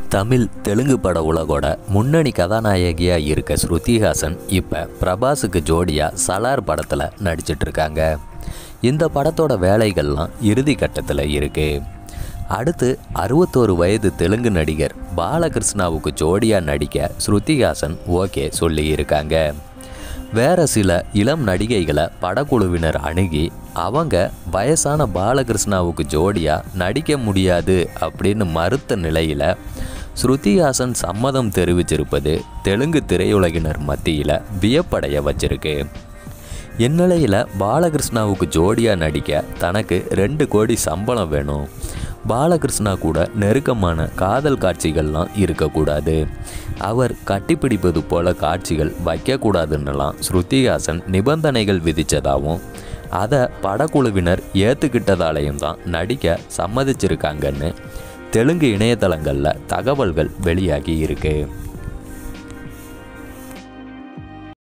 தமிழ் தெலுங்கு பட உலகோட முன்னணி கதாநாயகியாக இருக்க ஸ்ருதிஹாசன் இப்போ பிரபாஸுக்கு ஜோடியாக சலார் படத்தில் நடிச்சிட்டு இருக்காங்க இந்த படத்தோட வேலைகள்லாம் இறுதி கட்டத்தில் இருக்குது அடுத்து அறுபத்தோரு வயது தெலுங்கு நடிகர் பாலகிருஷ்ணாவுக்கு ஜோடியாக நடிக்க ஸ்ருதிஹாசன் ஓகே சொல்லியிருக்காங்க வேற சில இளம் நடிகைகளை படக்குழுவினர் அணுகி அவங்க வயசான பாலகிருஷ்ணாவுக்கு ஜோடியாக நடிக்க முடியாது அப்படின்னு மறுத்த நிலையில் ஸ்ருதிஹாசன் சம்மதம் தெரிவிச்சிருப்பது தெலுங்கு திரையுலகினர் மத்தியில் வியப்படைய வச்சிருக்கு இந்நிலையில் பாலகிருஷ்ணாவுக்கு ஜோடியாக நடிக்க தனக்கு ரெண்டு கோடி சம்பளம் வேணும் பாலகிருஷ்ணா கூட நெருக்கமான காதல் காட்சிகள்லாம் இருக்கக்கூடாது அவர் கட்டிப்பிடிப்பது போல காட்சிகள் வைக்கக்கூடாதுன்னெல்லாம் ஸ்ருதிஹாசன் நிபந்தனைகள் விதித்ததாகவும் அதை படக்குழுவினர் ஏற்றுக்கிட்டதாலையும் தான் நடிக்க சம்மதிச்சிருக்காங்கன்னு தெலுங்கு இணையதளங்களில் தகவல்கள் வெளியாகி இருக்கு